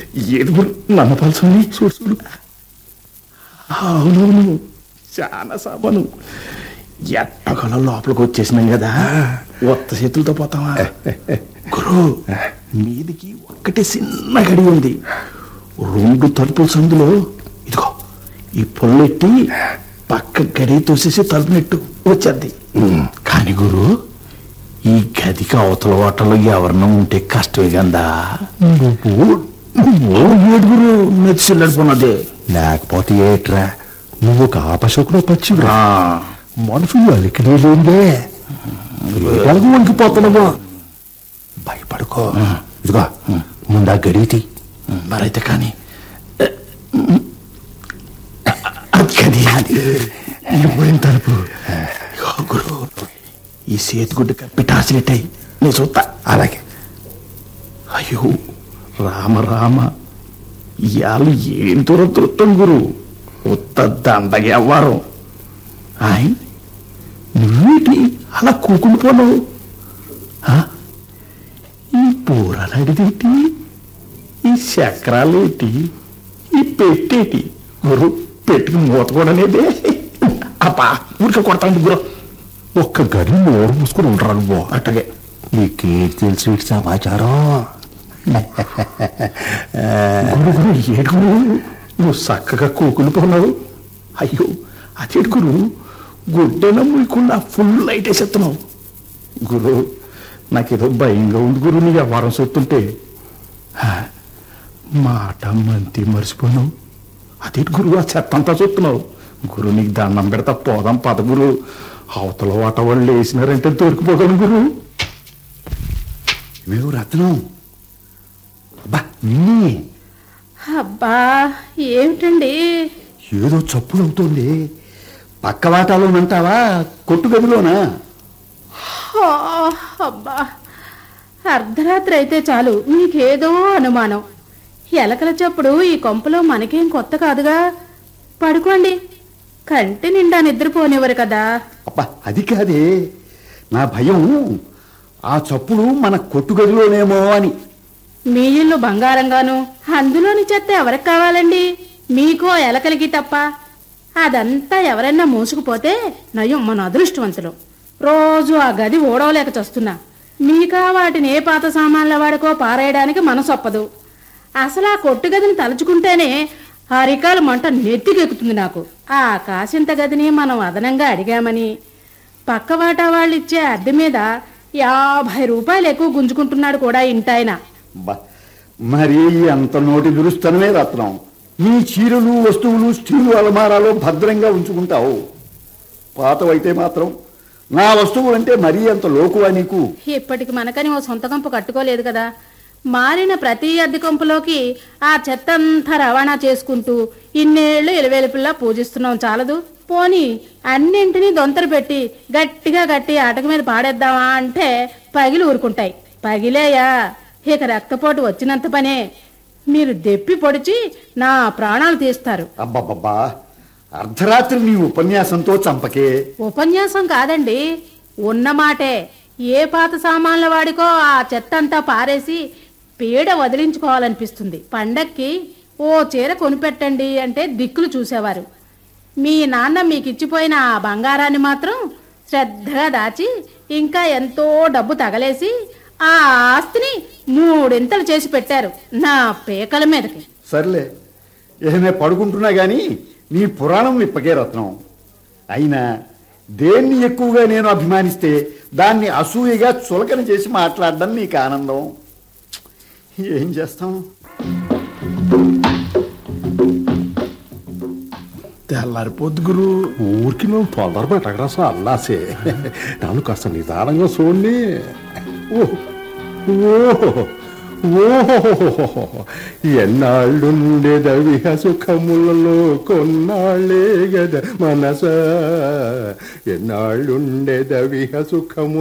ఏది గురు నన్న పలుసుని చూడు చూడు అవునవును చాలా సామాను ఎట్టగల లోపలికి వచ్చేసినాం కదా ఒత్త చేతులతో పోతావా గురు మీదికి ఒక్కటే చిన్న గడి ఉంది రెండు తలుపుల సందులో ఇదిగో ఈ పొల్లెట్టి పక్క గడి తోసేసి తలుపు నెట్టు వచ్చేద్ది కాని గురు ఈ గదికి అవతల ఓటలో ఎవరన్నా ఉంటే కష్టమే కదా నువ్వు నువ్వు ఏడుగురు మెచ్చిల్లడిపోన్నదే లేకపోతే ఏట్రా నువ్వు ఒక ఆపశకుడు పచ్చిరా ఆ, మనుషులు అలికినే లేదే ఎలాగో వణికిపోతున్నావా భయపడుకో ఇదిగో ముందా గడితి మరైతే కానీ అది కది అది ఎప్పుడైన తలుపు ఇగో గురు ఈ సేతిగుడ్డ కప్పి టాసిలెట్టాయి నేను చూస్తా అలాగే అయ్యో రామ రామ ఇవాళ ఏం దురదృష్టం గురు ఉత్త దండగా అవ్వారం ఆయ్ నువ్వేటి అలా కూకుండిపోన్నావు ఆ? ఈ పూరలడిదేటి ఈ చక్రాలేటి ఈ పెట్టేటి గురు పెట్టుకు మూత కూడా లేదే అబ్బా ఊరికే కొడతాండి గురు ఒక్క గడి నోరు మూసుకుని ఉండరా నువ్వు అట్టగే నీకేం తెలుసు వీటి సమాచారం గురు గురు ఏడు గురు నువ్వు చక్కగా కూకులిపోన్నావు అయ్యో అదేడు గురు గుడ్డెన ముయకుండా ఫుల్ లైట్ వేసేస్తున్నావు గురు నాకేదో భయంగా ఉంది గురు నీ వ్యవహారం చూస్తుంటే హా, మాట మంతి మర్చిపోయినావు అదేంటి గురువు ఆ చెత్త అంతా చూస్తున్నావు గురు నీకు దండం పెడతా పోదాం పద గురు అవతల వాట వాళ్ళు వేసినారంటే దొరికిపోగలను గురు మేము రత్నం అబ్బా నిన్నే అబ్బా ఏమిటండి ఏదో చప్పుడు అవుతోంది పక్క వాటాలోనంటావా కొట్టు గదిలోనా హా, అబ్బా అర్ధరాత్రి అయితే చాలు మీకేదో అనుమానం ఎలకల చప్పుడు ఈ కొంపలో మనకేం కొత్త కాదుగా పడుకోండి కంటి నిండా నిద్రపోనివ్వరు కదా అబ్బా అది కాదే నా భయం ఆ చప్పుడు మన కొట్టు గదిలోనేమో అని మీ ఇల్లు బంగారంగాను అందులోని చెత్త ఎవరికి కావాలండి మీకో ఎలకలికి తప్ప అదంతా ఎవరైనా మోసుకుపోతే నయం మన అదృష్టవంతులు రోజు ఆ గది ఓడవలేక చస్తున్నా మీకా వాటిని ఏ పాత సామాన్ల వాడికో పారేయడానికి మనసొప్పదు అసలు ఆ కొట్టు గదిని తలుచుకుంటేనే ఆ రికాల మంట నెత్తికెక్కుతుంది నాకు ఆ కాసింత గదిని మనం అదనంగా అడిగామని పక్క వాటా వాళ్ళు ఇచ్చే అద్దె మీద యాభై రూపాయలు ఎక్కువ గుంజుకుంటున్నాడు కూడా ఇంటాయన అబ్బా మరి అంత నోటి దురుస్తనమే రత్నం నీ చీరలు వస్తువులు స్టీలు అలమారాలో భద్రంగా ఉంచుకుంటావు పాతవైతే మాత్రం నా వస్తువు అంటే మరీ అంత లోకువా నీకు ఇప్పటికి మనకని ఓ సొంత కంపు కట్టుకోలేదు కదా మారిన ప్రతి అద్దె కొంపులోకి ఆ చెత్త అంతా రవాణా చేసుకుంటూ ఇన్నేళ్లు ఎలివేలుపుల్లా పూజిస్తున్నాం చాలదు పోని అన్నింటినీ దొంతరు పెట్టి గట్టిగా గట్టి ఆటక మీద పాడేద్దామా అంటే పగిలి ఊరుకుంటాయి పగిలేయా ఇక రక్తపోటు వచ్చినంత పనే మీరు దెప్పి పొడిచి నా ప్రాణాలు తీస్తారు అబ్బబ్బబ్బా అర్ధరాత్రి నీ ఉపన్యాసంతో చంపకే ఉపన్యాసం కాదండి ఉన్నమాటే ఏ పాత సామాన్ల వాడికో ఆ చెత్త అంతా పారేసి పీడ వదిలించుకోవాలనిపిస్తుంది పండక్కి ఓ చీర కొనిపెట్టండి అంటే దిక్కులు చూసేవారు మీ నాన్న మీకు ఇచ్చిపోయిన ఆ బంగారాన్ని మాత్రం శ్రద్ధగా దాచి ఇంకా ఎంతో డబ్బు తగలేసి ఆ ఆస్తిని మూడింతలు చేసి పెట్టారు నా పేకల మీదకి సర్లే ఏమే పడుకుంటున్నా గాని నీ పురాణం విప్పకే రత్నం అయినా దేన్ని ఎక్కువగా నేను అభిమానిస్తే దాన్ని అసూయగా చులకన చేసి మాట్లాడడం నీకు ఆనందం ఏం చేస్తాం తెల్లారిపోద్దు గురు ఊరికి నువ్వు తొందర పెట్టకరా అల్లాసే నన్ను కాస్త నిదానంగా చూడండి ఓహో ఎన్నాళ్ళుండేదవిహ సుఖములలో కొన్నాళ్ళే గద మనస ఎన్నాళ్ళుండేదవిహ సుఖము